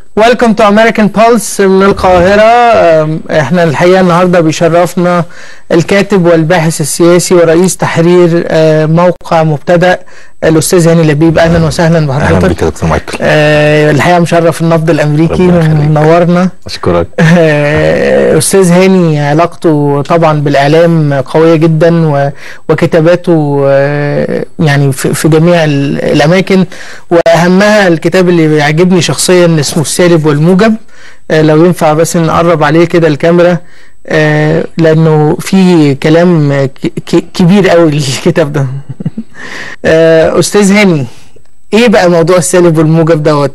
ويلكم تو امريكان بولس من القاهرة أم، احنا الحقيقة النهاردة بيشرفنا الكاتب والباحث السياسي ورئيس تحرير آه، موقع مبتدأ الأستاذ هاني لبيب أهلا وسهلا اهلا بحضرتك بك يا دكتور مايكل آه، الحقيقة مشرف النبض الأمريكي ربنا يخليك. منورنا اشكرك آه، أستاذ هاني علاقته طبعا بالإعلام قوية جدا و- وكتاباته آه، يعني في في جميع ال- الأماكن وأهمها الكتاب اللي بيعجبني شخصيا اسمه السالب والموجب آه، لو ينفع بس نقرب عليه كده الكاميرا آه، لأنه في كلام ك- ك- كبير قوي الكتاب ده آه، أستاذ هاني إيه بقى موضوع السالب والموجب دوت؟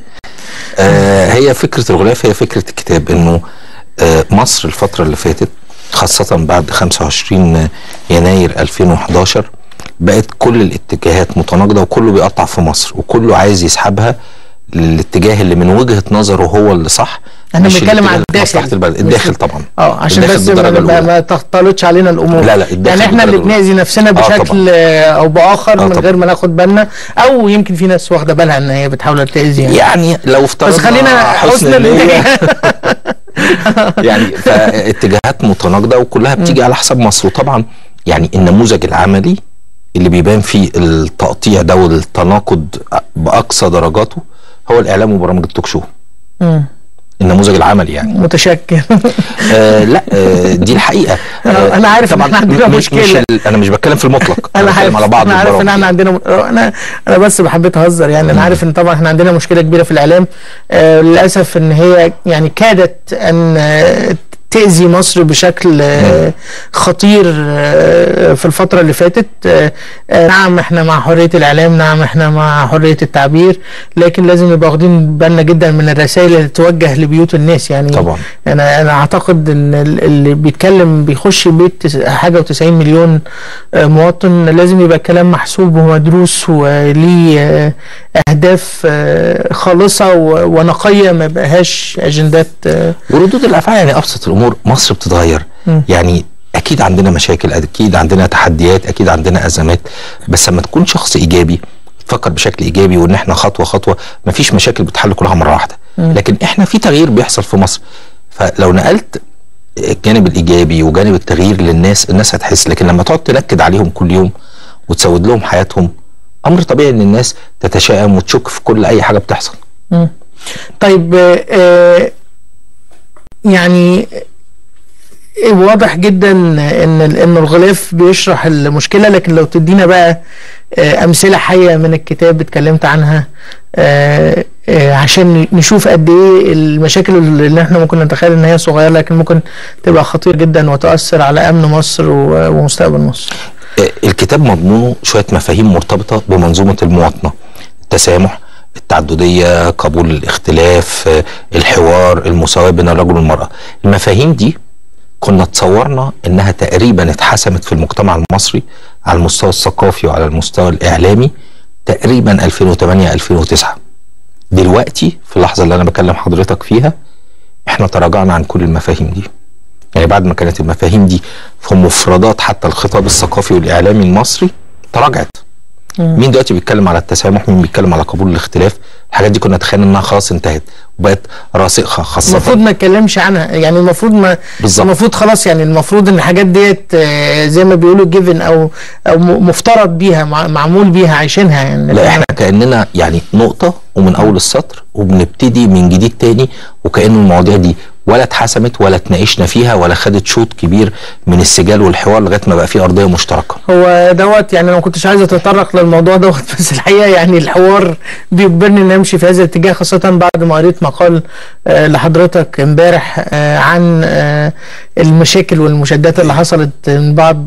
آه هي فكره الغلاف هي فكره الكتاب انه آه مصر الفتره اللي فاتت خاصه بعد 25 يناير 2011 بقت كل الاتجاهات متناقضه وكله بيقطع في مصر وكله عايز يسحبها للاتجاه اللي من وجهه نظره هو اللي صح احنا مش بنتكلم الاتجاه عن الداخل. مصلحه البلد الداخل طبعا اه عشان الداخل بس ما, بالدرجة ما, الأولى. ما تختلطش علينا الامور لا، لا، الداخل يعني احنا اللي بالدرجة الأولى. بنأذي نفسنا آه، بشكل طبعاً. آه، او باخر آه، من طبعاً. غير ما ناخد بالنا او يمكن في ناس واخده بالها ان هي بتحاول تأذي يعني يعني لو افترضنا بس خلينا حسن النية النية يعني فاتجاهات متناقضه وكلها بتيجي على حساب مصر وطبعا يعني النموذج العملي اللي بيبان فيه التقطيع ده والتناقض باقصى درجاته هو الاعلام وبرامج التوك شو مم. النموذج العملي يعني متشكر آه لا آه دي الحقيقه آه، أنا عارف إن إحنا عندنا مش- مشكلة. مش ال- انا مش بتكلم في المطلق انا بتكلم عارف على بعض انا عارف ان البرامج. احنا عندنا م... انا انا بس حبيت اهزر يعني انا عارف ان طبعا احنا عندنا مشكله كبيره في الاعلام آه للاسف ان هي يعني كادت ان آه تأذي مصر بشكل آه خطير آه في الفترة اللي فاتت آه آه نعم احنا مع حرية الإعلام نعم احنا مع حرية التعبير لكن لازم نبقى واخدين بالنا جدا من الرسائل اللي تتوجه لبيوت الناس يعني طبعا. انا انا اعتقد ان ال- اللي بيتكلم بيخش بيت تس- حاجه و90 مليون آه، مواطن لازم يبقى الكلام محسوب ومدروس وليه آه، اهداف آه، خالصه و- ونقيه ما يبقاش اجندات آه، وردود الافعال يعني ابسط الامور مصر بتتغير مم. يعني اكيد عندنا مشاكل اكيد عندنا تحديات اكيد عندنا ازمات بس لما تكون شخص ايجابي تفكر بشكل ايجابي وان احنا خطوه خطوه مفيش مشاكل بتحل كلها مره واحده لكن احنا في تغيير بيحصل في مصر فلو نقلت الجانب الايجابي وجانب التغيير للناس الناس هتحس لكن لما تقعد تنكد عليهم كل يوم وتسود لهم حياتهم امر طبيعي ان الناس تتشائم وتشك في كل اي حاجه بتحصل مم. طيب آه، آه، يعني آه، واضح جدا ان ال- ان الغلاف بيشرح المشكله لكن لو تدينا بقى آه، امثله حيه من الكتاب اتكلمت عنها آه، آه، عشان نشوف قد ايه المشاكل اللي احنا ممكن نتخيل ان هي صغيره لكن ممكن تبقى خطير جدا وتؤثر على امن مصر و- ومستقبل مصر. الكتاب مضمونه شويه مفاهيم مرتبطه بمنظومه المواطنه التسامح التعدديه قبول الاختلاف آه، الحوار المساواه بين الرجل والمراه المفاهيم دي كنا تصورنا انها تقريبا اتحسمت في المجتمع المصري على المستوى الثقافي وعلى المستوى الاعلامي تقريبا 2008 2009 دلوقتي في اللحظه اللي انا بكلم حضرتك فيها احنا تراجعنا عن كل المفاهيم دي يعني بعد ما كانت المفاهيم دي في مفردات حتى الخطاب الثقافي والاعلامي المصري تراجعت مين دلوقتي بيتكلم على التسامح مين بيتكلم على قبول الاختلاف الحاجات دي كنا نتخيل انها خلاص انتهت وبقت راسخه خاصه المفروض ما نتكلمش عنها يعني المفروض ما بالظبط. المفروض خلاص يعني المفروض ان الحاجات ديت آه، زي ما بيقولوا جيفن او او م- مفترض بيها مع- معمول بيها عايشينها يعني لا احنا كاننا يعني نقطه ومن اول السطر وبنبتدي من جديد تاني وكأن المواضيع دي ولا اتحسمت ولا اتناقشنا فيها ولا خدت شوط كبير من السجال والحوار لغايه ما بقى في ارضيه مشتركه هو دوت يعني انا ما كنتش عايز اتطرق للموضوع دوت بس الحقيقه يعني الحوار بيجبرني ان امشي في هذا الاتجاه خاصه بعد ما قريت مقال آه، لحضرتك امبارح آه، عن آه، المشاكل والمشادات اللي حصلت من بعض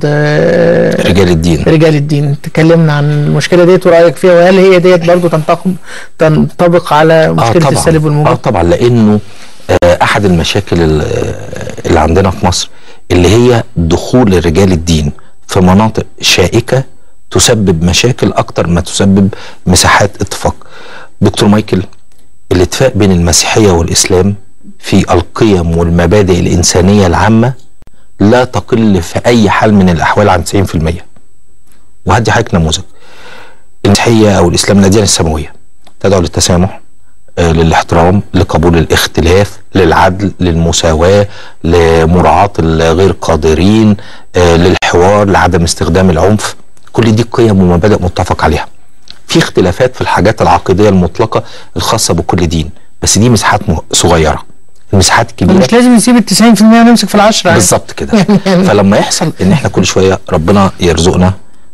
آه، رجال الدين رجال الدين تكلمنا عن المشكله ديت ورايك فيها وهل هي ديت برضو تنطبق تنطبق على مشكله طبعا السالب اه والموجب طبعا لانه آه احد المشاكل ال- آه، اللي عندنا في مصر اللي هي دخول رجال الدين في مناطق شائكه تسبب مشاكل اكتر ما تسبب مساحات اتفاق دكتور مايكل الاتفاق بين المسيحيه والاسلام في القيم والمبادئ الانسانيه العامه لا تقل في اي حال من الاحوال عن 90% وهدي حضرتك نموذج المسيحيه او الاسلام الاديان السماويه تدعو للتسامح آه، للاحترام لقبول الاختلاف للعدل للمساواة لمراعاة الغير قادرين آه، للحوار لعدم استخدام العنف كل دي قيم ومبادئ متفق عليها في اختلافات في الحاجات العقيدية المطلقة الخاصة بكل دين بس دي مساحات م- صغيرة المساحات الكبيرة مش لازم نسيب ال 90% ونمسك في العشرة يعني. بالظبط كده يعني- فلما يحصل ان احنا كل شويه ربنا يرزقنا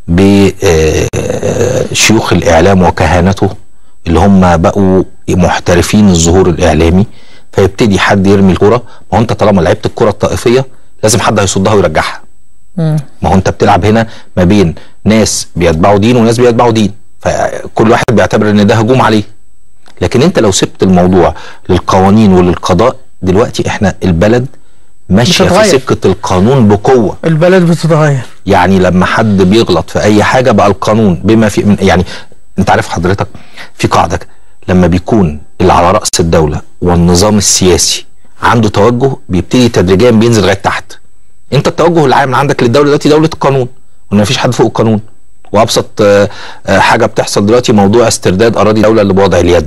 بشيوخ الاعلام وكهانته اللي هم بقوا محترفين الظهور الاعلامي فيبتدي حد يرمي الكره ما هو انت طالما لعبت الكره الطائفيه لازم حد هيصدها ويرجعها مم. ما هو انت بتلعب هنا ما بين ناس بيتبعوا دين وناس بيتبعوا دين فكل واحد بيعتبر ان ده هجوم عليه لكن انت لو سبت الموضوع للقوانين وللقضاء دلوقتي احنا البلد ماشيه في بتتغير. سكه القانون بقوه البلد بتتغير يعني لما حد بيغلط في اي حاجه بقى القانون بما في من يعني انت عارف حضرتك في قاعده كده، لما بيكون اللي على راس الدوله والنظام السياسي عنده توجه بيبتدي تدريجيا بينزل لغايه تحت انت التوجه العام عندك للدوله دلوقتي دوله القانون وان مفيش حد فوق القانون وابسط آه، آه، حاجه بتحصل دلوقتي موضوع استرداد اراضي الدوله اللي بوضع اليد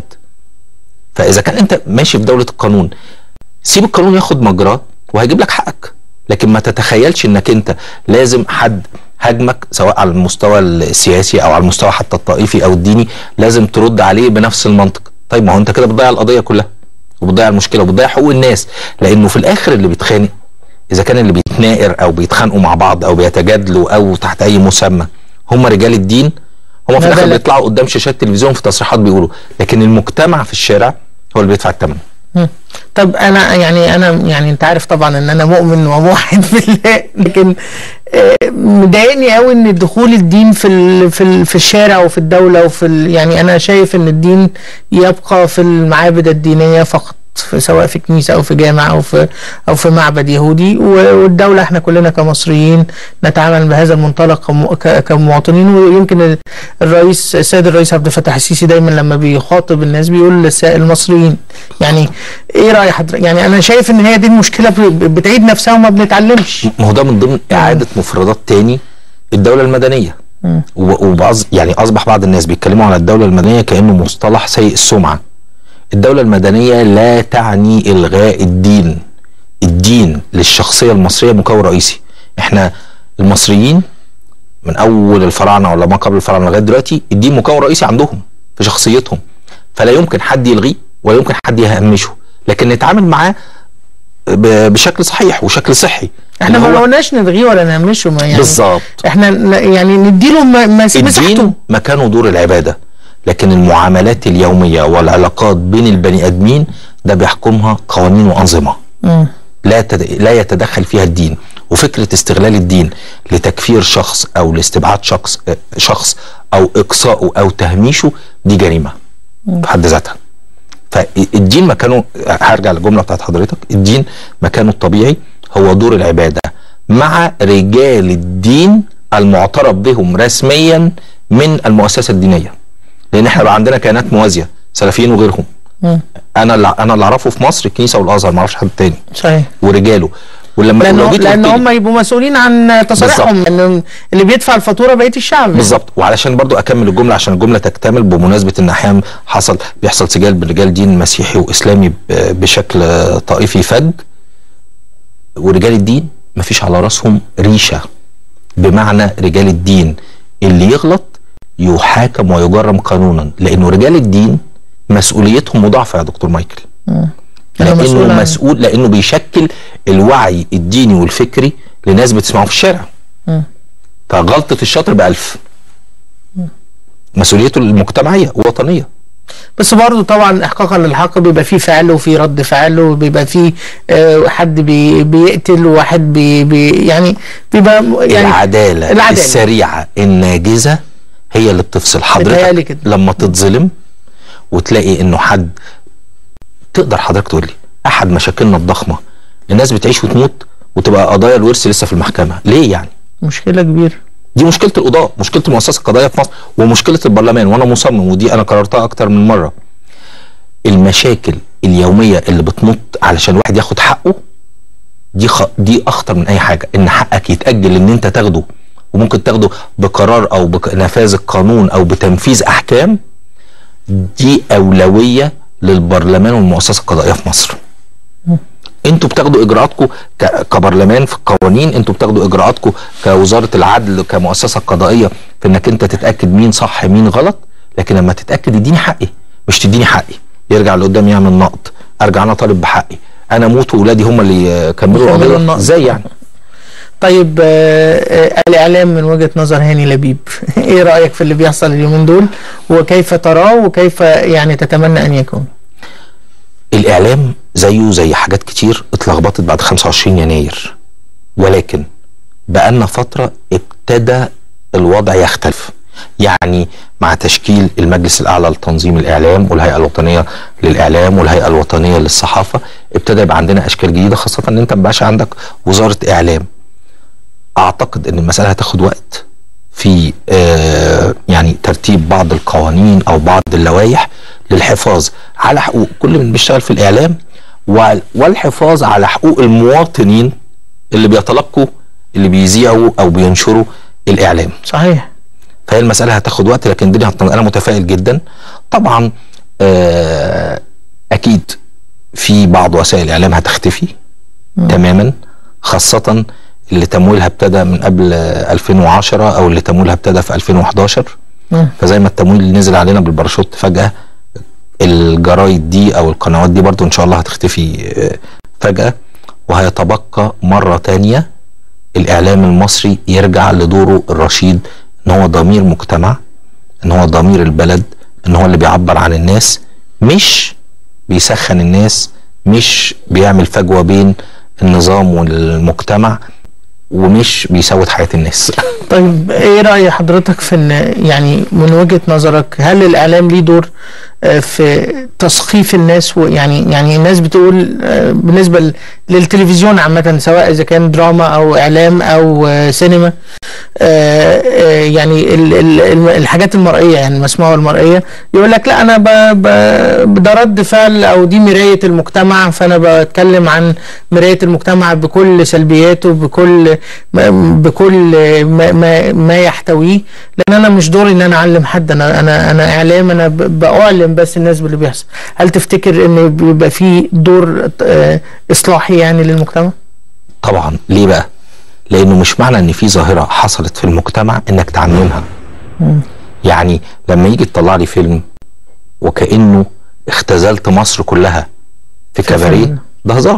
فاذا كان انت ماشي في دوله القانون سيب القانون ياخد مجراه وهيجيب لك حقك لكن ما تتخيلش انك انت لازم حد هاجمك سواء على المستوى السياسي او على المستوى حتى الطائفي او الديني لازم ترد عليه بنفس المنطق طيب ما هو انت كده بتضيع القضيه كلها وبتضيع المشكله وبتضيع حقوق الناس لانه في الاخر اللي بيتخانق اذا كان اللي بيتناقر او بيتخانقوا مع بعض او بيتجادلوا او تحت اي مسمى هم رجال الدين هم في لا الاخر بلد. بيطلعوا قدام شاشات تلفزيون في تصريحات بيقولوا لكن المجتمع في الشارع هو اللي بيدفع الثمن مم. طب انا يعني انا يعني انت عارف طبعا ان انا مؤمن وموحد بالله لكن آه، مضايقني قوي ان دخول الدين في ال في ال في الشارع وفي الدوله وفي ال يعني انا شايف ان الدين يبقى في المعابد الدينيه فقط في سواء في كنيسه او في جامع او في او في معبد يهودي و- والدوله احنا كلنا كمصريين نتعامل بهذا المنطلق كم- ك- كمواطنين ويمكن ال- الرئيس السيد الرئيس عبد الفتاح السيسي دايما لما بيخاطب الناس بيقول للس- المصريين يعني ايه راي حضرتك يعني انا شايف ان هي دي المشكله ب- بتعيد نفسها وما بنتعلمش ما هو ده من ضمن اعاده مفردات تاني الدوله المدنيه و- وبعض يعني اصبح بعض الناس بيتكلموا على الدوله المدنيه كانه مصطلح سيء السمعه الدوله المدنيه لا تعني الغاء الدين الدين للشخصيه المصريه مكون رئيسي احنا المصريين من اول الفراعنه ولا ما قبل الفراعنه لغايه دلوقتي الدين مكون رئيسي عندهم في شخصيتهم فلا يمكن حد يلغيه ولا يمكن حد يهمشه لكن نتعامل معاه ب- بشكل صحيح وشكل صحي احنا إن ما هو- قلناش نلغيه ولا نهمشه ما يعني بالظبط احنا ن- يعني نديله م- مس- مساحته الدين مكانه دور العباده لكن المعاملات اليوميه والعلاقات بين البني ادمين ده بيحكمها قوانين وانظمه مم. لا تد... لا يتدخل فيها الدين وفكره استغلال الدين لتكفير شخص او لاستبعاد شخص آه، شخص او اقصائه او تهميشه دي جريمه في حد ذاتها فالدين مكانه هرجع للجمله بتاعت حضرتك الدين مكانه الطبيعي هو دور العباده مع رجال الدين المعترف بهم رسميا من المؤسسه الدينيه لان احنا بقى عندنا كيانات موازيه سلفيين وغيرهم مم. انا اللي انا اللي اعرفه في مصر الكنيسه والازهر ما اعرفش حد تاني صحيح ورجاله ولما لان لو جيت لان قلت لي- هم يبقوا مسؤولين عن تصاريحهم لان اللي بيدفع الفاتوره بقيه الشعب بالظبط وعلشان برضو اكمل الجمله عشان الجمله تكتمل بمناسبه ان احيانا حصل بيحصل سجال برجال دين مسيحي واسلامي ب- بشكل طائفي فج ورجال الدين مفيش على راسهم ريشه بمعنى رجال الدين اللي يغلط يحاكم ويجرم قانونا لانه رجال الدين مسؤوليتهم مضاعفه يا دكتور مايكل لأنه مسؤول لانه عن- مسؤول لانه بيشكل الوعي الديني والفكري لناس بتسمعه في الشارع مم. فغلطه الشاطر بألف مسؤوليته المجتمعيه ووطنيه بس برضه طبعا احقاقا للحق بيبقى فيه فعل وفي رد فعل وبيبقى فيه آه حد بي بيقتل وواحد بي بي يعني بيبقى م- يعني العداله, العدالة. السريعه الناجزه هي اللي بتفصل بيتهيألي حضرتك كده. لما تتظلم وتلاقي انه حد تقدر حضرتك تقول لي احد مشاكلنا الضخمه الناس بتعيش وتموت وتبقى قضايا الورث لسه في المحكمه ليه يعني مشكله كبيره دي مشكله القضاء مشكله المؤسسه القضائيه في مصر ومشكله البرلمان وانا مصمم ودي انا قررتها اكتر من مره المشاكل اليوميه اللي بتنط علشان الواحد ياخد حقه دي خ... دي اخطر من اي حاجه ان حقك يتاجل ان انت تاخده وممكن تاخده بقرار او بنفاذ القانون او بتنفيذ احكام دي اولويه للبرلمان والمؤسسه القضائيه في مصر انتوا بتاخدوا اجراءاتكم ك- كبرلمان في القوانين انتوا بتاخدوا اجراءاتكم كوزاره العدل كمؤسسه قضائيه في انك انت تتاكد مين صح مين غلط لكن لما تتاكد اديني حقي مش تديني حقي يرجع اللي قدام يعمل نقد ارجع انا طالب بحقي انا اموت واولادي هم اللي يكملوا يكملوا القضيه النقد. ازاي يعني طيب آه، آه، الإعلام من وجهة نظر هاني لبيب إيه رأيك في اللي بيحصل اليومين دول وكيف تراه وكيف يعني تتمنى أن يكون الاعلام زيه زي حاجات كتير اتلخبطت بعد 25 يناير ولكن بقالنا فتره ابتدى الوضع يختلف يعني مع تشكيل المجلس الاعلى لتنظيم الاعلام والهيئه الوطنيه للاعلام والهيئه الوطنيه للصحافه ابتدى يبقى عندنا اشكال جديده خاصه ان انت مبقاش عندك وزاره اعلام اعتقد ان المساله هتاخد وقت في آه يعني ترتيب بعض القوانين او بعض اللوائح للحفاظ على حقوق كل من بيشتغل في الاعلام وال- والحفاظ على حقوق المواطنين اللي بيتلقوا اللي بيذيعوا او بينشروا الاعلام صحيح فهي المساله هتاخد وقت لكن الدنيا هتنظم. انا متفائل جدا طبعا آه اكيد في بعض وسائل الاعلام هتختفي تماما خاصه اللي تمويلها ابتدى من قبل آه، 2010 او اللي تمويلها ابتدى في 2011 مم. فزي ما التمويل نزل علينا بالباراشوت فجاه الجرايد دي او القنوات دي برضو ان شاء الله هتختفي آه، فجاه وهيتبقى مره تانية الاعلام المصري يرجع لدوره الرشيد ان هو ضمير مجتمع ان هو ضمير البلد ان هو اللي بيعبر عن الناس مش بيسخن الناس مش بيعمل فجوه بين النظام والمجتمع ومش بيسود حياه الناس طيب ايه رأي حضرتك في ان يعني من وجهة نظرك هل الاعلام ليه دور آه، في تثقيف الناس ويعني يعني الناس بتقول آه، بالنسبة ل- للتلفزيون عامة سواء اذا كان دراما او اعلام او آه، سينما آه، آه، يعني ال- ال- الم- الحاجات المرئية يعني المسموعة والمرئية يقول لك لا انا ب- ب- ده رد فعل او دي مراية المجتمع فانا بتكلم عن مراية المجتمع بكل سلبياته بكل م- بكل ما, ما, ما يحتويه لان انا مش دوري ان انا اعلم حد انا انا انا اعلام انا ب- باعلم بس الناس باللي بيحصل هل تفتكر ان بيبقى في دور آه، اصلاحي يعني للمجتمع طبعا ليه بقى لانه مش معنى ان في ظاهره حصلت في المجتمع انك تعممها يعني لما يجي تطلع لي فيلم وكانه اختزلت مصر كلها في كباريه فيلم. ده هزار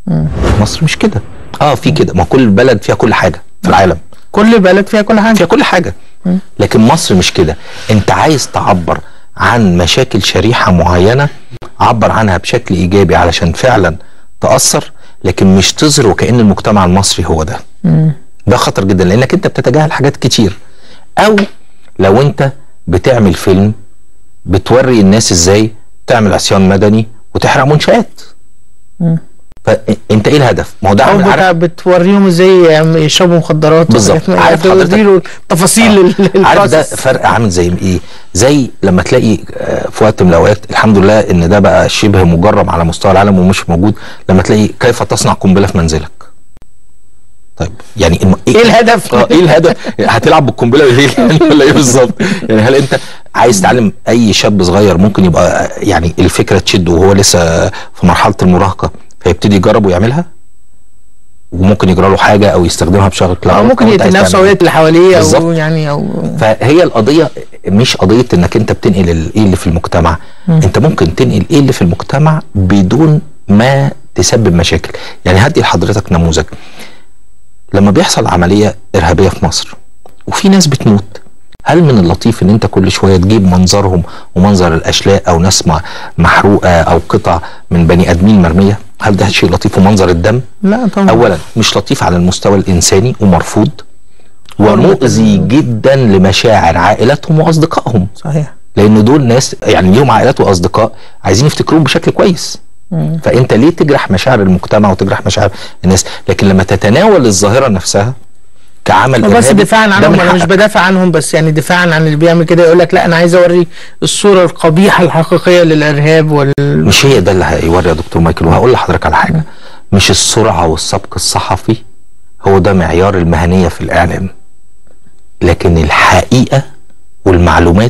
مصر مش كده اه في كده ما كل بلد فيها كل حاجه في العالم كل بلد فيها كل حاجه فيها كل حاجه لكن مصر مش كده انت عايز تعبر عن مشاكل شريحه معينه عبر عنها بشكل ايجابي علشان فعلا تاثر لكن مش تظهر وكان المجتمع المصري هو ده ده خطر جدا لانك انت بتتجاهل حاجات كتير او لو انت بتعمل فيلم بتوري الناس ازاي تعمل عصيان مدني وتحرق منشآت فانت ايه الهدف؟ ما هو ده او عامل بتاع عارف بتوريهم ازاي يعم- يشربوا مخدرات بالظبط. وحاجات من- عارف يعني حضرتك- تديله تفاصيل ال- عارف ده البروسيس. فرق عامل زي ايه زي لما تلاقي آه، في وقت من الاوقات الحمد لله ان ده بقى شبه مجرب على مستوى العالم ومش موجود لما تلاقي كيف تصنع قنبله في منزلك طيب يعني الم... ايه الهدف؟ اه ايه الهدف هتلعب بالقنبله بالليل يعني ولا ايه بالظبط يعني هل انت عايز تعلم اي شاب صغير ممكن يبقى آه، يعني الفكره تشده وهو لسه في مرحله المراهقه فيبتدي يجرب ويعملها وممكن يجرى له حاجه او يستخدمها بشكل او غلط. ممكن أو أنت عايز يتنافسوا تعمل إيه؟ اللي حواليه او بالظبط. يعني او فهي القضيه مش قضيه انك انت بتنقل ال- ايه اللي في المجتمع انت ممكن تنقل ايه اللي في المجتمع بدون ما تسبب مشاكل يعني هدي لحضرتك نموذج لما بيحصل عمليه ارهابيه في مصر وفي ناس بتموت هل من اللطيف ان انت كل شويه تجيب منظرهم ومنظر الاشلاء او ناس م- محروقه او قطع من بني ادمين مرميه هل ده شيء لطيف ومنظر الدم لا طبعا اولا مش لطيف على المستوى الانساني ومرفوض ومؤذي جدا لمشاعر عائلاتهم واصدقائهم صحيح لان دول ناس يعني ليهم عائلات واصدقاء عايزين يفتكروهم بشكل كويس فانت ليه تجرح مشاعر المجتمع وتجرح مشاعر الناس لكن لما تتناول الظاهره نفسها كعمل بس إرهابي، دفاعا ده عنهم من انا مش حقك. بدافع عنهم بس يعني دفاعا عن اللي بيعمل كده يقول لك لا انا عايز اوري الصوره القبيحه الحقيقيه للارهاب وال مش هي ده اللي هيوري يا دكتور مايكل وهقول لحضرتك على حاجه مش السرعه والسبق الصحفي هو ده معيار المهنيه في الاعلام لكن الحقيقه والمعلومات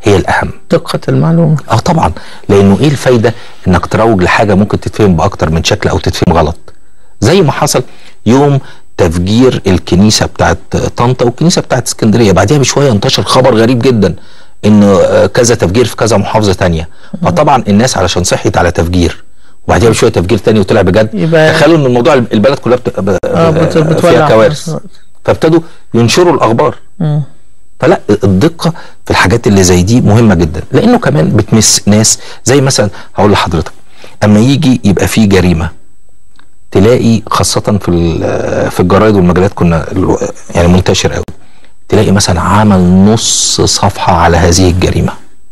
هي الاهم دقة المعلومة اه طبعا لانه ايه الفايده انك تروج لحاجه ممكن تتفهم باكتر من شكل او تتفهم غلط زي ما حصل يوم تفجير الكنيسه بتاعت طنطا والكنيسه بتاعت اسكندريه بعدها بشويه انتشر خبر غريب جدا ان آه، كذا تفجير في كذا محافظه تانية فطبعا الناس علشان صحيت على تفجير وبعدها بشويه تفجير تاني وطلع بجد يبقى- تخيلوا ان الموضوع البلد كلها بت... ب... اه بت- بتولع فيها في كوارث نفس الوقت. فابتدوا ينشروا الاخبار مم. فلا الدقه في الحاجات اللي زي دي مهمه جدا لانه كمان بتمس ناس زي مثلا هقول لحضرتك اما يجي يبقى في جريمه تلاقي خاصه في ال- في الجرايد والمجلات كنا الو- يعني منتشر قوي تلاقي مثلا عمل نص صفحه على هذه الجريمه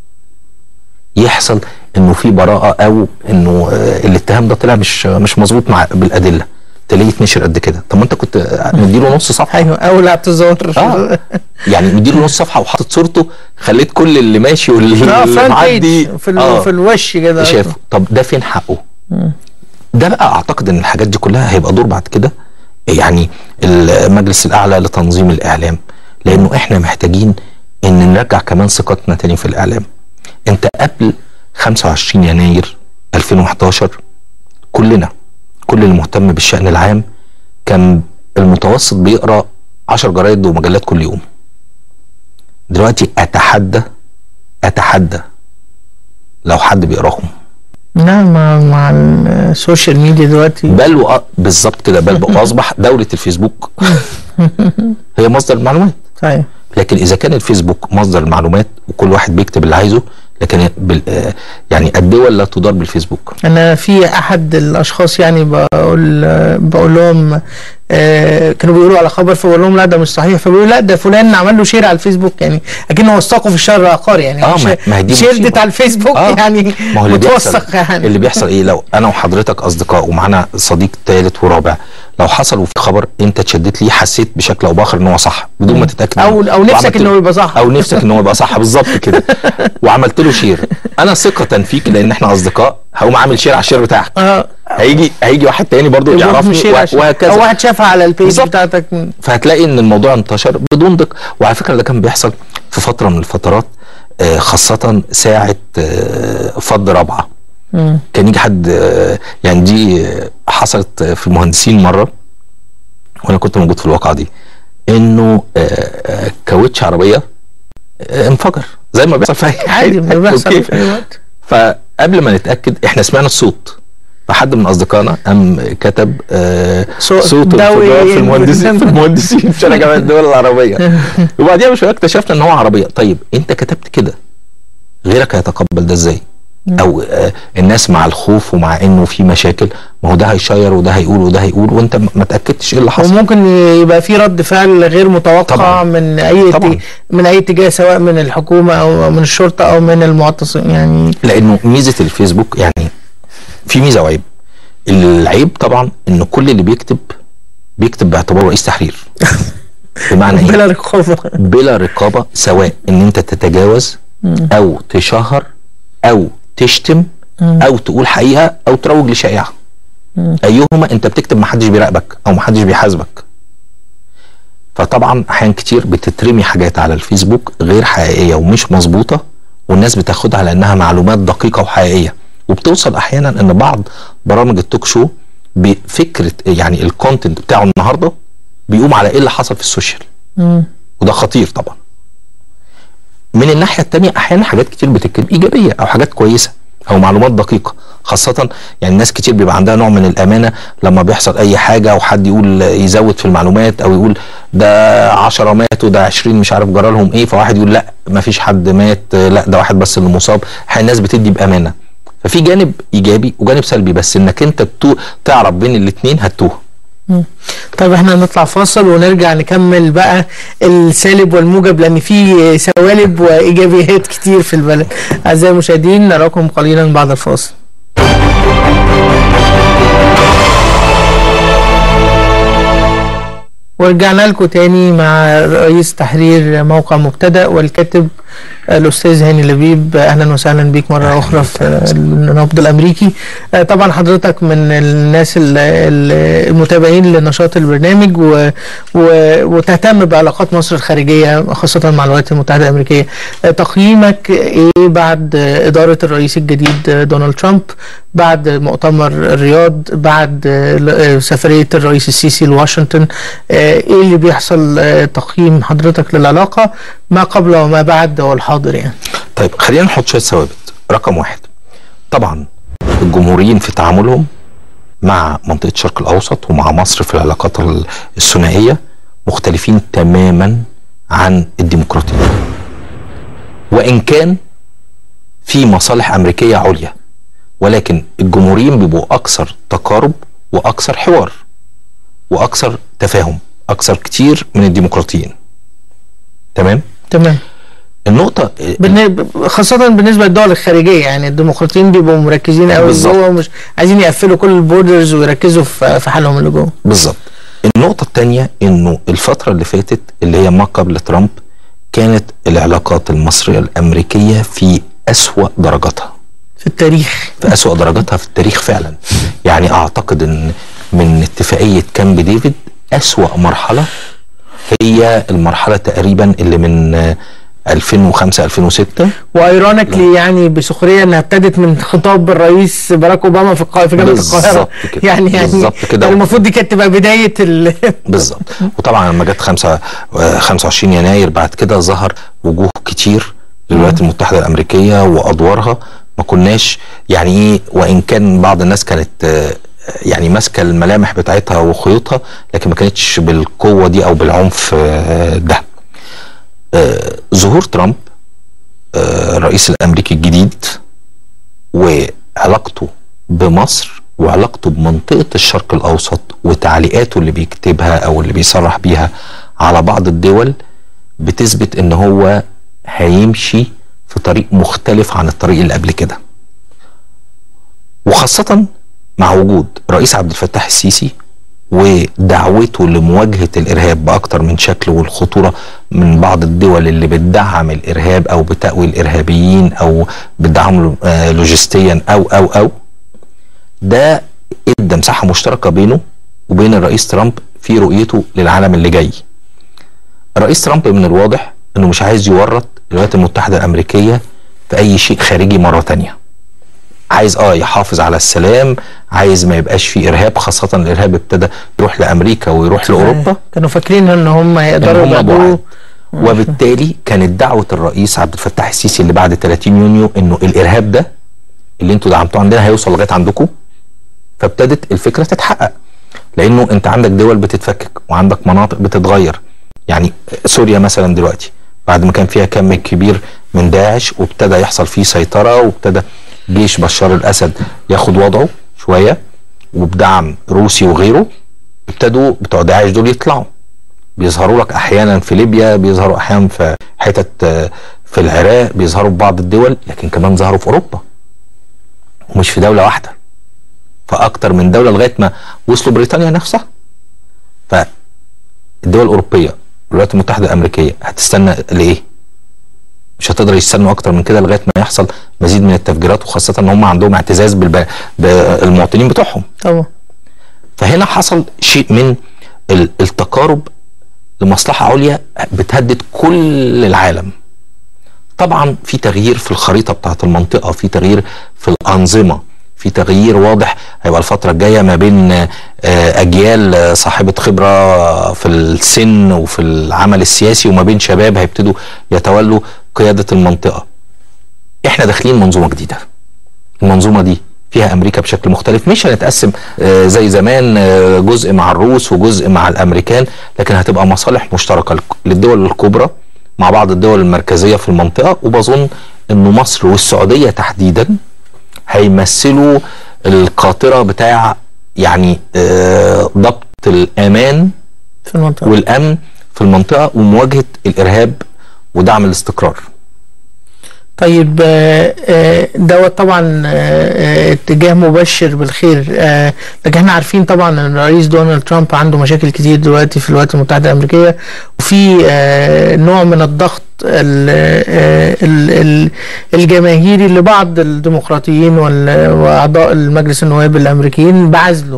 يحصل انه في براءه او انه آه، الاتهام ده طلع مش مش مظبوط مع بالادله تلاقيه يتنشر قد كده طب ما انت كنت مديله نص صفحه ايوه اول اعتذار اه يعني مديله نص صفحه وحاطط صورته خليت كل اللي ماشي واللي اه فرونت معدي بيج في, ال- آه، في الوش كده شافه طب ده فين حقه ده بقى اعتقد ان الحاجات دي كلها هيبقى دور بعد كده يعني المجلس الاعلى لتنظيم الاعلام لانه احنا محتاجين ان نرجع كمان ثقتنا تاني في الاعلام انت قبل 25 يناير 2011 كلنا كل اللي مهتم بالشأن العام كان المتوسط بيقرا 10 جرايد ومجلات كل يوم دلوقتي اتحدى اتحدى لو حد بيقراهم نعم مع, مع السوشيال ميديا دلوقتي بل وأ- بالظبط كده بل واصبح دوله الفيسبوك هي مصدر المعلومات صحيح لكن اذا كان الفيسبوك مصدر المعلومات وكل واحد بيكتب اللي عايزه لكن بال آه، يعني الدول لا تدار بالفيسبوك انا في احد الاشخاص يعني بقول بقول لهم آه، كانوا بيقولوا على خبر فبقول لهم لا ده مش صحيح فبيقولوا لا ده فلان عمل له شير على الفيسبوك يعني اكنه وثقه في الشهر العقاري يعني آه، مش- ما- ما هي دي شيردت مصيبة. على الفيسبوك آه، يعني ما هو اللي بيحصل متوثق يعني اللي بيحصل ايه لو انا وحضرتك اصدقاء ومعانا صديق ثالث ورابع لو حصل وفي خبر انت اتشدت ليه حسيت بشكل او باخر ان هو صح بدون ما تتاكد أو- منه. أو نفسك وعملت إن له- هو يبقى صح. او نفسك ان هو يبقى صح بالظبط كده وعملت له شير انا ثقه فيك لان احنا اصدقاء هقوم عامل شير على الشير بتاعك اه هيجي هيجي واحد تاني برضه يبقى يعرفني شير و- عشان- وهكذا او واحد شافها على البيج بالظبط. بتاعتك فهتلاقي ان الموضوع انتشر بدون دقه وعلى فكره ده كان بيحصل في فتره من الفترات آه، خاصه ساعه آه، فض رابعه مم. كان يجي حد آه، يعني دي آه، حصلت آه، في المهندسين مره وانا كنت موجود في الواقعه دي انه آه، آه، كاوتش عربيه آه، انفجر زي ما بيحصل في اي عادي حتة. بيحصل أوكي؟ في اي وقت فقبل ما نتاكد احنا سمعنا الصوت فحد من اصدقائنا قام كتب آه صوت صوت دوي الانفجار في المهندسين في المهندسين في شارع جامعه الدول العربيه وبعديها بشويه اكتشفنا ان هو عربيه طيب انت كتبت كده غيرك هيتقبل ده ازاي؟ او آه الناس مع الخوف ومع انه في مشاكل ما هو ده هيشير وده هيقول وده هيقول وانت ما ما تاكدتش ايه اللي حصل وممكن يبقى في رد فعل غير متوقع طبعاً. من اي طبعاً. ت- من اي اتجاه سواء من الحكومه او من الشرطه او من المعتصم يعني لانه ميزه الفيسبوك يعني في ميزه وعيب العيب طبعا ان كل اللي بيكتب بيكتب باعتباره رئيس تحرير بمعنى ايه بلا رقابه بلا رقابه سواء ان انت تتجاوز او تشهر او تشتم او تقول حقيقه او تروج لشائعه ايهما انت بتكتب محدش بيراقبك او محدش بيحاسبك فطبعا احيان كتير بتترمي حاجات على الفيسبوك غير حقيقيه ومش مظبوطه والناس بتاخدها على انها معلومات دقيقه وحقيقيه وبتوصل احيانا ان بعض برامج التوك شو بفكره يعني الكونتنت بتاعه النهارده بيقوم على ايه اللي حصل في السوشيال وده خطير طبعا من الناحيه الثانيه احيانا حاجات كتير بتتكتب ايجابيه او حاجات كويسه او معلومات دقيقه خاصه يعني ناس كتير بيبقى عندها نوع من الامانه لما بيحصل اي حاجه او حد يقول يزود في المعلومات او يقول ده 10 ماتوا ده 20 مش عارف جرى لهم ايه فواحد يقول لا ما فيش حد مات لا ده واحد بس اللي مصاب احيانا الناس بتدي بامانه ففي جانب ايجابي وجانب سلبي بس انك انت بتو- تعرف بين الاثنين هتوه طيب احنا هنطلع فاصل ونرجع نكمل بقى السالب والموجب لان في سوالب وايجابيات كتير في البلد اعزائي المشاهدين نراكم قليلا بعد الفاصل ورجعنا لكم تاني مع رئيس تحرير موقع مبتدأ والكاتب الأستاذ هاني لبيب أهلا وسهلا بيك مرة أخرى في النبض الأمريكي طبعا حضرتك من الناس ال- ال- المتابعين لنشاط البرنامج و و وتهتم بعلاقات مصر الخارجية خاصة مع الولايات المتحدة الأمريكية تقييمك إيه بعد إدارة الرئيس الجديد دونالد ترامب بعد مؤتمر الرياض بعد سفرية الرئيس السيسي لواشنطن ايه اللي بيحصل آه، تقييم حضرتك للعلاقة ما قبل وما بعد والحاضر يعني طيب خلينا نحط شويه ثوابت رقم واحد طبعا الجمهوريين في تعاملهم مع منطقه الشرق الاوسط ومع مصر في العلاقات ال- الثنائيه مختلفين تماما عن الديمقراطيه وان كان في مصالح امريكيه عليا ولكن الجمهوريين بيبقوا اكثر تقارب واكثر حوار واكثر تفاهم اكثر كتير من الديمقراطيين تمام تمام النقطه بالن- خاصة بالنسبة للدول الخارجية يعني الديمقراطيين بيبقوا مركزين قوي بالظبط. جوه ومش عايزين يقفلوا كل البوردرز ويركزوا في في حالهم اللي جوه بالظبط النقطة الثانية انه الفترة اللي فاتت اللي هي ما قبل ترامب كانت العلاقات المصرية الأمريكية في أسوأ درجاتها في التاريخ في أسوأ درجاتها في التاريخ فعلا يعني أعتقد أن من اتفاقية كامب ديفيد أسوأ مرحلة هي المرحلة تقريبا اللي من آه، 2005 2006 وايرونيكلي يعني بسخريه انها ابتدت من خطاب الرئيس باراك اوباما في القا... في جامعه بالظبط القاهره كده. يعني يعني بالظبط كده. يعني المفروض دي كانت تبقى بدايه ال... بالظبط وطبعا لما جت خمسة آه، 25 يناير بعد كده ظهر وجوه كتير للولايات المتحده الامريكيه وادوارها ما كناش يعني ايه وان كان بعض الناس كانت آه، يعني ماسكه الملامح بتاعتها وخيوطها لكن ما كانتش بالقوه دي او بالعنف آه، ده آه، ظهور ترامب آه، الرئيس الامريكي الجديد وعلاقته بمصر وعلاقته بمنطقة الشرق الأوسط وتعليقاته اللي بيكتبها أو اللي بيصرح بيها على بعض الدول بتثبت إن هو هيمشي في طريق مختلف عن الطريق اللي قبل كده وخاصة مع وجود رئيس عبد الفتاح السيسي ودعوته لمواجهة الإرهاب بأكتر من شكل والخطورة من بعض الدول اللي بتدعم الإرهاب أو بتأوي الإرهابيين أو بتدعم آه، لوجستيا أو أو أو ده ادى مساحة مشتركة بينه وبين الرئيس ترامب في رؤيته للعالم اللي جاي الرئيس ترامب من الواضح انه مش عايز يورط الولايات المتحدة الامريكية في اي شيء خارجي مرة تانية عايز اه يحافظ على السلام عايز ما يبقاش في ارهاب خاصة الارهاب ابتدى يروح لامريكا ويروح لاوروبا كانوا فاكرين ان هم ان يقدروا هم يبعدوا بعاد وبالتالي كانت دعوة الرئيس عبد الفتاح السيسي اللي بعد 30 يونيو انه الارهاب ده اللي انتوا دعمتوه عندنا هيوصل لغايه عندكم فابتدت الفكره تتحقق لانه انت عندك دول بتتفكك وعندك مناطق بتتغير يعني سوريا مثلا دلوقتي بعد ما كان فيها كم كبير من داعش وابتدى يحصل فيه سيطره وابتدى جيش بشار الاسد ياخد وضعه شويه وبدعم روسي وغيره ابتدوا بتوع داعش دول يطلعوا بيظهروا لك احيانا في ليبيا بيظهروا احيانا في حتت آه، في العراق بيظهروا في بعض الدول لكن كمان ظهروا في اوروبا ومش في دوله واحده فاكتر من دوله لغايه ما وصلوا بريطانيا نفسها فالدول الاوروبيه الولايات المتحده الامريكيه هتستنى لايه؟ مش هتقدر يستنوا اكتر من كده لغايه ما يحصل مزيد من التفجيرات وخاصه ان هم عندهم اعتزاز بالب... بالمواطنين بتوعهم طبعا فهنا حصل شيء من ال- التقارب لمصلحة عليا بتهدد كل العالم طبعا في تغيير في الخريطة بتاعت المنطقة في تغيير في الأنظمة في تغيير واضح هيبقى الفترة الجاية ما بين آه، أجيال آه، صاحبة خبرة في السن وفي العمل السياسي وما بين شباب هيبتدوا يتولوا قيادة المنطقة احنا داخلين منظومة جديدة المنظومه دي فيها امريكا بشكل مختلف مش هنتقسم آه، زي زمان آه، جزء مع الروس وجزء مع الامريكان لكن هتبقى مصالح مشتركه لك- للدول الكبرى مع بعض الدول المركزيه في المنطقه وبظن انه مصر والسعوديه تحديدا هيمثلوا القاطره بتاع يعني آه، ضبط الامان في المنطقه والامن في المنطقه ومواجهه الارهاب ودعم الاستقرار طيب آه، آه، دوت طبعا آه، آه، اتجاه مبشر بالخير آه، لكن احنا عارفين طبعا ان الرئيس دونالد ترامب عنده مشاكل كتير دلوقتي في الولايات المتحده الامريكيه وفي آه، نوع من الضغط ال- آه، ال- ال- الجماهيري لبعض الديمقراطيين وال- واعضاء المجلس النواب الامريكيين بعزله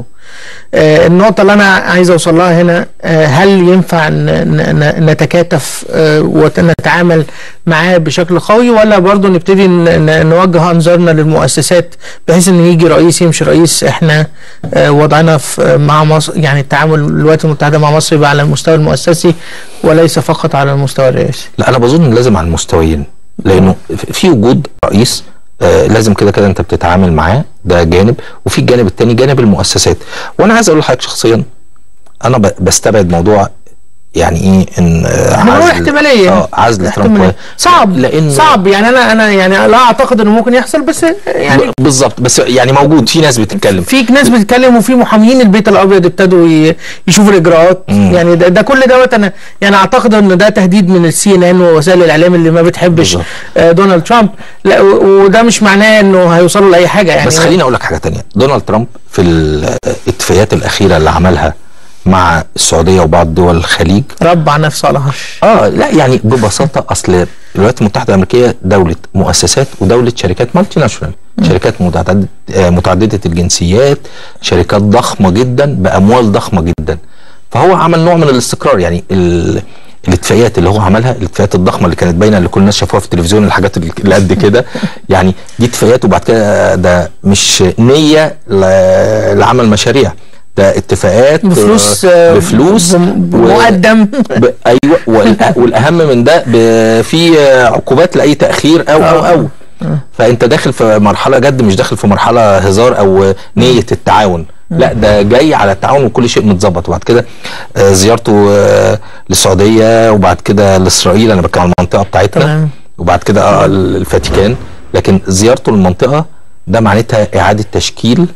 آه، النقطة اللي أنا عايز أوصل لها هنا آه، هل ينفع ن- ن- ن- نتكاتف آه، ونتعامل معاه بشكل قوي ولا برضه نبتدي ن- ن- نوجه أنظارنا للمؤسسات بحيث إن يجي رئيس يمشي رئيس إحنا آه، وضعنا في مع مصر يعني التعامل الولايات المتحدة مع مصر يبقى على المستوى المؤسسي وليس فقط على المستوى الرئاسي. لا انا بظن لازم على المستويين لانه في وجود رئيس آه لازم كده كده انت بتتعامل معاه ده جانب وفي الجانب التاني جانب المؤسسات وانا عايز اقول لحضرتك شخصيا انا ب- بستبعد موضوع يعني ايه ان آه، احنا بنقول احتماليه اه عزل ترامب احتمالية. صعب لان صعب يعني انا انا يعني لا اعتقد انه ممكن يحصل بس يعني ب- بالظبط بس يعني موجود في ناس بتتكلم في ناس بتتكلم وفي محامين البيت الابيض ابتدوا ي- يشوفوا الاجراءات مم. يعني ده, ده كل دوت انا يعني اعتقد ان ده تهديد من السي ان ان ووسائل الاعلام اللي ما بتحبش بالظبط. آه، دونالد ترامب لا و- وده مش معناه انه هيوصلوا لاي حاجه يعني بس خليني اقول لك حاجه تانية دونالد ترامب في الاتفاقيات الاخيره اللي عملها مع السعوديه وبعض دول الخليج ربع نفسه على هش اه لا يعني ببساطه اصل الولايات المتحده الامريكيه دوله مؤسسات ودوله شركات مالتي ناشونال شركات متعدده آه، متعدده الجنسيات شركات ضخمه جدا باموال ضخمه جدا فهو عمل نوع من الاستقرار يعني ال... الاتفاقيات اللي هو عملها الاتفاقيات الضخمه اللي كانت باينه اللي كل الناس شافوها في التلفزيون الحاجات اللي قد كده يعني دي اتفاقيات وبعد كده ده مش نيه ل... لعمل مشاريع ده اتفاقات بفلوس آه، آه، بفلوس بم- و- مقدم ب... ايوه والأ- والاهم من ده ب... في عقوبات لاي تاخير او او او فانت داخل في مرحله جد مش داخل في مرحله هزار او نيه التعاون لا ده جاي على التعاون وكل شيء متظبط وبعد كده آه، زيارته آه، للسعوديه وبعد كده لاسرائيل انا بتكلم عن المنطقه بتاعتنا تمام. وبعد كده اه الفاتيكان لكن زيارته للمنطقه ده معناتها اعاده تشكيل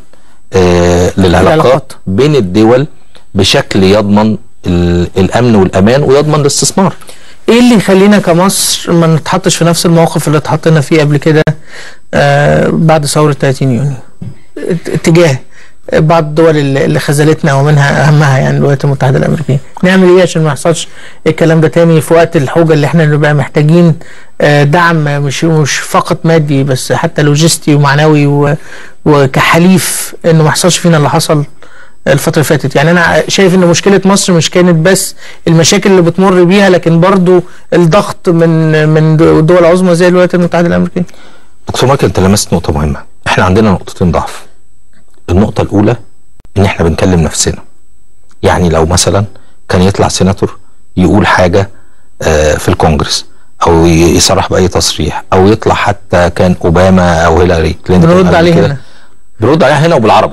آه للعلاقات العلاقات. بين الدول بشكل يضمن ال- الامن والامان ويضمن الاستثمار ايه اللي يخلينا كمصر ما نتحطش في نفس الموقف اللي اتحطينا فيه قبل كده آه بعد ثورة 30 يونيو ات- اتجاه بعض الدول اللي اللي خذلتنا ومنها اهمها يعني الولايات المتحده الامريكيه نعمل ايه عشان ما يحصلش الكلام ده تاني في وقت الحوجه اللي احنا نبقى محتاجين آه، دعم مش مش فقط مادي بس حتى لوجستي ومعنوي و- وكحليف انه ما يحصلش فينا اللي حصل الفترة اللي فاتت يعني أنا شايف إن مشكلة مصر مش كانت بس المشاكل اللي بتمر بيها لكن برضو الضغط من من دول عظمى زي الولايات المتحدة الأمريكية دكتور مايكل انت لمست نقطه مهمه احنا عندنا نقطتين ضعف النقطه الاولى ان احنا بنكلم نفسنا يعني لو مثلا كان يطلع سيناتور يقول حاجه آه، في الكونجرس او ي- يصرح باي تصريح او يطلع حتى كان اوباما او هيلاري كلينتون بنرد قبل عليه كده. هنا بنرد عليها هنا وبالعربي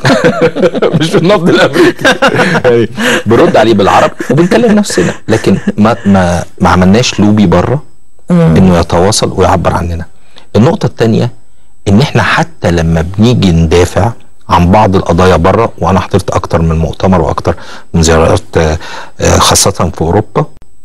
مش بالنبض الامريكي يعني بنرد عليه بالعربي وبنكلم نفسنا لكن ما ما ما عملناش لوبي بره انه يتواصل ويعبر عننا النقطه الثانيه ان احنا حتى لما بنيجي ندافع عن بعض القضايا بره وانا حضرت اكتر من مؤتمر واكتر من زيارات آه، آه، خاصه في اوروبا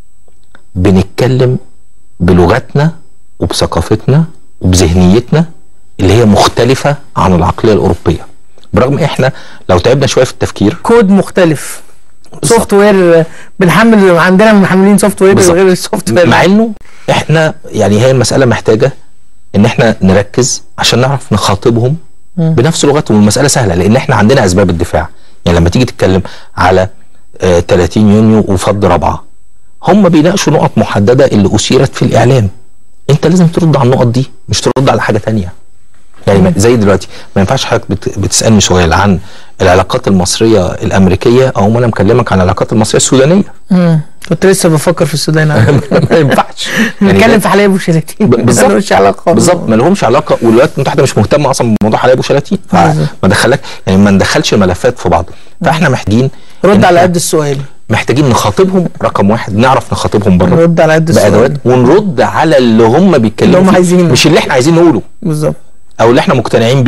بنتكلم بلغتنا وبثقافتنا وبذهنيتنا اللي هي مختلفه عن العقليه الاوروبيه برغم احنا لو تعبنا شويه في التفكير كود مختلف بالظبط. سوفت وير بنحمل عندنا محملين سوفت وير بالظبط. غير السوفت وير مع انه احنا يعني هي المساله محتاجه ان احنا نركز عشان نعرف نخاطبهم بنفس لغتهم المساله سهله لان احنا عندنا اسباب الدفاع يعني لما تيجي تتكلم على آه 30 يونيو وفض رابعه هم بيناقشوا نقط محدده اللي اثيرت في الاعلام انت لازم ترد على النقط دي مش ترد على حاجه تانية يعني ما- زي دلوقتي ما ينفعش حضرتك بت- بتسالني سؤال عن العلاقات المصريه الامريكيه او ما انا مكلمك عن العلاقات المصريه السودانيه مم. كنت لسه بفكر في السودان ما ينفعش يعني نتكلم ده- في حلايب وشلاتين ب- بالظبط. ملوش علاقه بالظبط ما لهمش علاقه والولايات المتحده مش مهتمه اصلا بموضوع حلايب وشلاتين بالظبط. فما دخلك يعني ما ندخلش الملفات في بعض فاحنا محتاجين إن رد على إحنا قد السؤال محتاجين نخاطبهم رقم واحد نعرف نخاطبهم بره نرد على قد السؤال بادوات ونرد على اللي هم بيتكلموا اللي هم فيه. عايزينه. مش اللي احنا عايزين نقوله بالظبط او اللي احنا مقتنعين بيه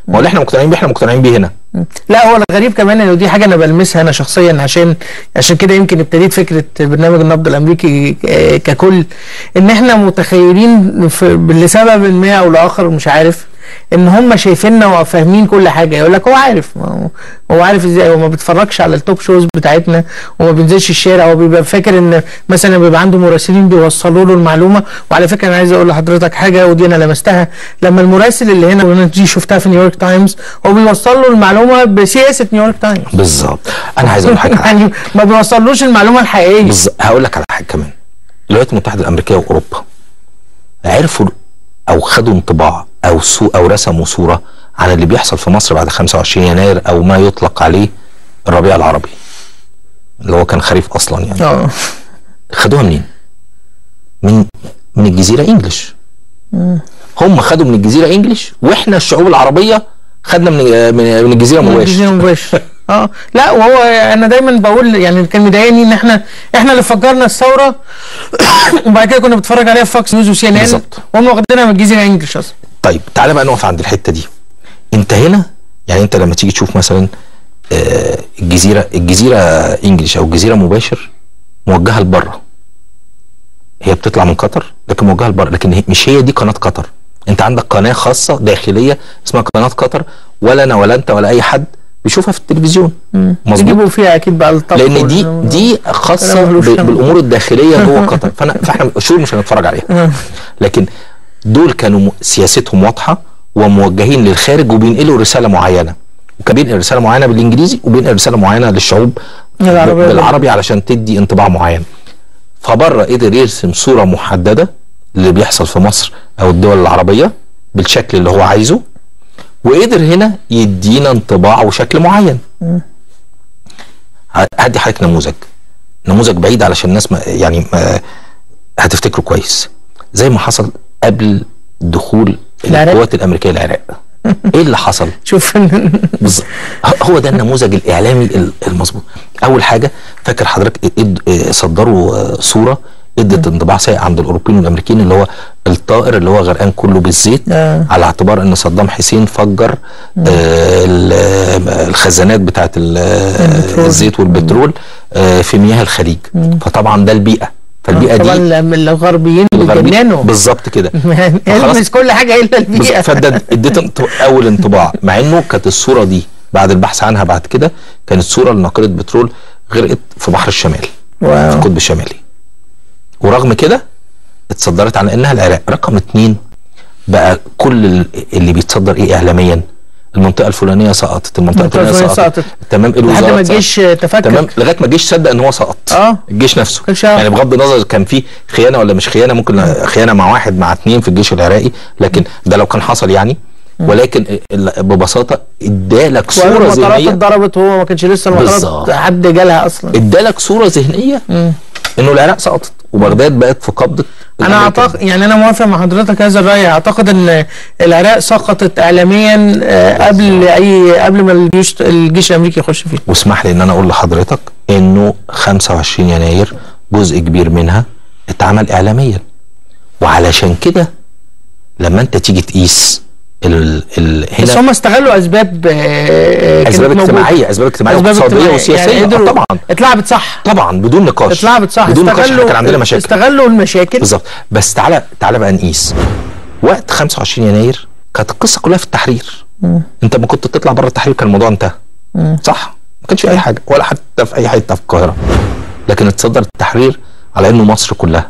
ما هو اللي احنا مقتنعين بيه احنا مقتنعين بيه هنا لا هو الغريب كمان انه دي حاجه انا بلمسها انا شخصيا عشان عشان كده يمكن ابتديت فكره برنامج النبض الامريكي ك- ككل ان احنا متخيلين في- لسبب ما او لاخر مش عارف ان هم شايفيننا وفاهمين كل حاجه يقول لك هو عارف ما هو- هو عارف ازاي هو ما بيتفرجش على التوب شوز بتاعتنا وما بينزلش الشارع هو بيبقى فاكر ان مثلا بيبقى عنده مراسلين بيوصلوا له المعلومه وعلى فكره انا عايز اقول لحضرتك حاجه ودي انا لمستها لما المراسل اللي هنا وانا دي شفتها في نيويورك تايمز هو بيوصل له المعلومه بسياسه نيويورك تايمز بالظبط انا عايز اقول حاجه على يعني ما بيوصلوش المعلومه الحقيقيه بالظبط هقول لك على حاجه كمان الولايات المتحده الامريكيه واوروبا عرفوا او خدوا انطباع او سو او رسموا صوره عن اللي بيحصل في مصر بعد 25 يناير او ما يطلق عليه الربيع العربي اللي هو كان خريف اصلا يعني اه خدوها منين؟ من من الجزيره انجلش هم خدوا من الجزيره انجلش واحنا الشعوب العربيه خدنا من من, من الجزيره مباشر الجزيرة مباشر اه لا وهو انا دايما بقول يعني كان مضايقني ان احنا احنا اللي فجرنا الثوره وبعد كده كنا بنتفرج عليها في فوكس نيوز وسي ان ان بالظبط. وهم واخدينها من الجزيره انجلش اصلا طيب تعالى بقى نقف عند الحته دي انت هنا يعني انت لما تيجي تشوف مثلا آه، الجزيره الجزيره انجلش او الجزيره مباشر موجهه لبره هي بتطلع من قطر لكن موجهه لبره لكن هي مش هي دي قناه قطر انت عندك قناه خاصه داخليه اسمها قناه قطر ولا انا ولا انت ولا اي حد بيشوفها في التلفزيون مظبوط يجيبوا فيها اكيد بقى الطبخ لان دي وال- دي خاصه كلام ملوش ب- لازمة. بالامور الداخليه جوه قطر فانا فاحنا شهور مش هنتفرج عليها لكن دول كانوا م- سياستهم واضحه وموجهين للخارج وبينقلوا رساله معينه وكان بينقل رساله معينه بالانجليزي وبينقل رساله معينه للشعوب العربية ب- بالعربي علشان تدي انطباع معين فبره قدر يرسم صوره محدده اللي بيحصل في مصر او الدول العربيه بالشكل اللي هو عايزه وقدر هنا يدينا انطباع وشكل معين ه- هدي حضرتك نموذج نموذج بعيد علشان الناس ما يعني ما هتفتكره كويس زي ما حصل قبل دخول العراق؟ القوات الامريكيه العراق ايه اللي حصل شوف بالظبط هو ده النموذج الاعلامي ال- المظبوط اول حاجه فاكر حضرتك اد- اه صدروا اه صوره ادت انطباع سيء عند الاوروبيين والامريكين اللي هو الطائر اللي هو غرقان كله بالزيت آه. على اعتبار ان صدام حسين فجر آه ال- آه، الخزانات بتاعت ال- آه، البترول. الزيت والبترول آه في مياه الخليج فطبعا ده البيئه فالبيئه طبعا دي لما الغربيين الغربي- بيتجننوا بالظبط كده يلمس كل حاجه الا البيئه بالظبط، فده اديت انط- اول انطباع مع انه كانت الصوره دي بعد البحث عنها بعد كده كانت صوره لناقله بترول غرقت في بحر الشمال في واو. القطب الشمالي ورغم كده اتصدرت على انها العراق رقم اتنين بقى كل ال- اللي بيتصدر ايه اعلاميا المنطقه الفلانيه سقطت المنطقه المنطقة الفلانيه الفلانية سقطت سقطت. تمام لحد ما الوزارات الجيش سقطت. تفكك تمام لغايه ما الجيش صدق ان هو سقط اه الجيش نفسه كانش يعرف. يعني بغض النظر كان في خيانه ولا مش خيانه ممكن خيانه مع واحد مع اتنين في الجيش العراقي لكن ده لو كان حصل يعني ولكن ال- ببساطه ادالك صوره والمطارات ذهنيه اتضربت وهو ما كانش لسه المطارات بالظبط. حد جالها اصلا ادالك صوره ذهنيه انه العراق سقطت وبغداد بقت في قبضه انا الأمريكان. اعتقد يعني انا موافق مع حضرتك هذا الراي اعتقد ان العراق سقطت اعلاميا آه، قبل اي قبل ما الجيش الجيش الامريكي يخش فيه واسمح لي ان انا اقول لحضرتك انه 25 يناير جزء كبير منها اتعمل اعلاميا وعلشان كده لما انت تيجي تقيس ال ال بس هنا هم استغلوا اسباب آه، كانت اسباب موجودة. اجتماعيه اسباب اجتماعيه اسباب واقتصاديه اجتماعية. وسياسيه يعني آه قدروا طبعا اتلعبت صح طبعا بدون نقاش اتلعبت صح بدون نقاش احنا كان عندنا مشاكل استغلوا المشاكل بالظبط بس تعالى تعالى بقى نقيس وقت 25 يناير كانت القصه كلها في التحرير انت ما كنت تطلع بره التحرير كان الموضوع انتهى صح ما كانش في اي حاجه ولا حتى في اي حته في القاهره لكن اتصدر التحرير على انه مصر كلها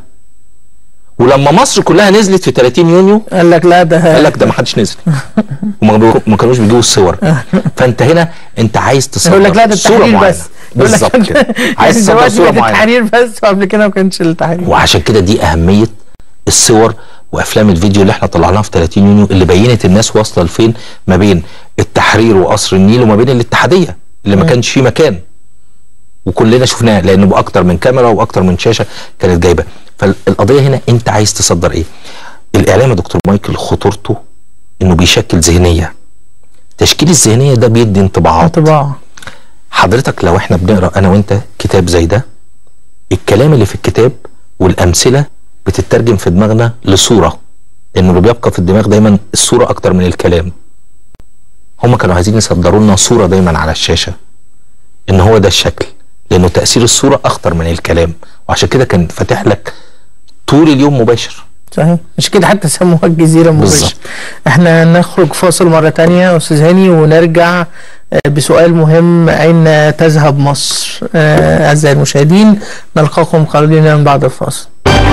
ولما مصر كلها نزلت في 30 يونيو قال لك لا ده قال لك ده ما حدش نزل وما بيرو- ما كانوش بيجيبوا الصور فانت هنا انت عايز تصدر يقول لك لا ده صوره التحرير معينه بس يقول لك بالظبط كده عايز يعني تصدر دلوقتي صوره بقت معينه التحرير بس وقبل كده ما كانش التحرير وعشان كده دي اهميه الصور وافلام الفيديو اللي احنا طلعناها في 30 يونيو اللي بينت الناس واصله لفين ما بين التحرير وقصر النيل وما بين الاتحاديه اللي ما كانش فيه مكان وكلنا شفناها لانه باكتر من كاميرا واكتر من شاشه كانت جايبه فالقضيه هنا انت عايز تصدر ايه الاعلام يا دكتور مايكل خطورته انه بيشكل ذهنيه تشكيل الذهنيه ده بيدي انطباعات طباع حضرتك لو احنا بنقرا انا وانت كتاب زي ده الكلام اللي في الكتاب والامثله بتترجم في دماغنا لصوره لانه اللي بيبقى في الدماغ دايما الصوره اكتر من الكلام هم كانوا عايزين يصدروا لنا صوره دايما على الشاشه ان هو ده الشكل لانه تاثير الصوره اخطر من الكلام وعشان كده كان فاتح لك طول اليوم مباشر صحيح مش كده حتى سموها الجزيرة مباشر بالظبط. احنا نخرج فاصل مرة تانية يا أستاذ هاني ونرجع آه، بسؤال مهم أين تذهب مصر آه، أعزائي المشاهدين نلقاكم قريبا من بعد الفاصل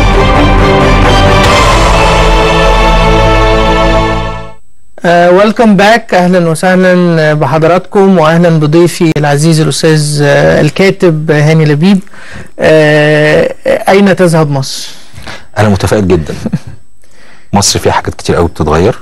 ويلكم باك اهلا وسهلا بحضراتكم واهلا بضيفي العزيز الاستاذ آه، الكاتب هاني لبيب آه، اين تذهب مصر؟ انا متفائل جدا مصر فيها حاجات كتير قوي بتتغير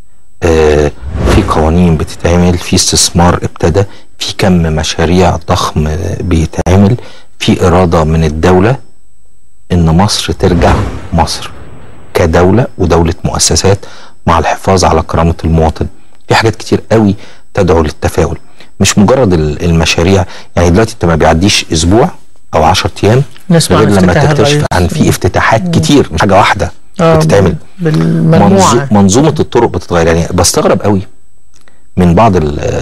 آه في قوانين بتتعمل في استثمار ابتدى في كم مشاريع ضخم آه، بيتعمل في اراده من الدوله ان مصر ترجع مصر كدوله ودوله مؤسسات مع الحفاظ على كرامه المواطن في حاجات كتير قوي تدعو للتفاؤل مش مجرد ال- المشاريع يعني دلوقتي انت ما بيعديش اسبوع او 10 ايام نسمع غير عن لما افتتاح تكتشف الرئيس. عن في افتتاحات كتير مش حاجه واحده آه، بتتعمل بالمجموعة منظو- منظومه الطرق بتتغير يعني بستغرب قوي من بعض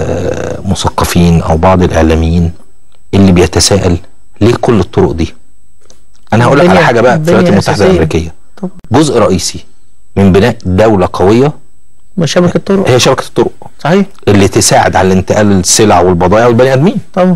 المثقفين او بعض الاعلاميين اللي بيتساءل ليه كل الطرق دي انا هقول لك على بنية- حاجه بقى في الولايات بنية المتحده أساسية. الامريكيه طبعا. جزء رئيسي من بناء دوله قويه شبكة طرق هي شبكه الطرق صحيح اللي تساعد على انتقال السلع والبضائع والبني ادمين طبعا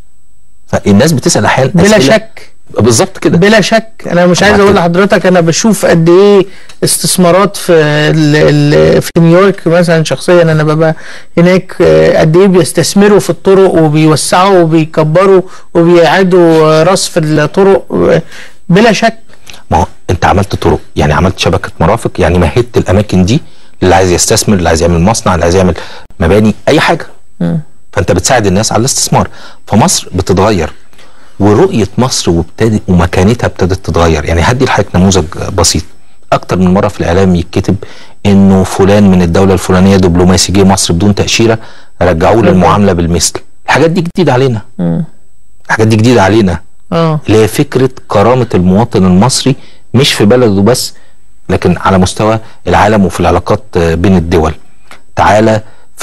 فالناس بتسال احيانا بلا أسئلة- شك بالظبط كده بلا شك انا مش عايز طبعا اقول كده. لحضرتك انا بشوف قد ايه استثمارات في ال ال في نيويورك مثلا شخصيا انا ببقى هناك آه، قد ايه بيستثمروا في الطرق وبيوسعوا وبيكبروا وبيعادوا آه، رصف الطرق آه، بلا شك ما هو انت عملت طرق يعني عملت شبكه مرافق يعني مهدت الاماكن دي اللي عايز يستثمر اللي عايز يعمل مصنع اللي عايز يعمل مباني اي حاجه مم. فانت بتساعد الناس على الاستثمار فمصر بتتغير ورؤيه مصر وابتدت ومكانتها ابتدت تتغير يعني هدي لحضرتك نموذج بسيط اكتر من مره في الاعلام يتكتب انه فلان من الدوله الفلانيه دبلوماسي جه مصر بدون تاشيره رجعوه للمعامله بالمثل الحاجات دي جديده علينا مم. الحاجات دي جديده علينا اه اللي هي فكره كرامه المواطن المصري مش في بلده بس لكن على مستوى العالم وفي العلاقات آه، بين الدول تعالى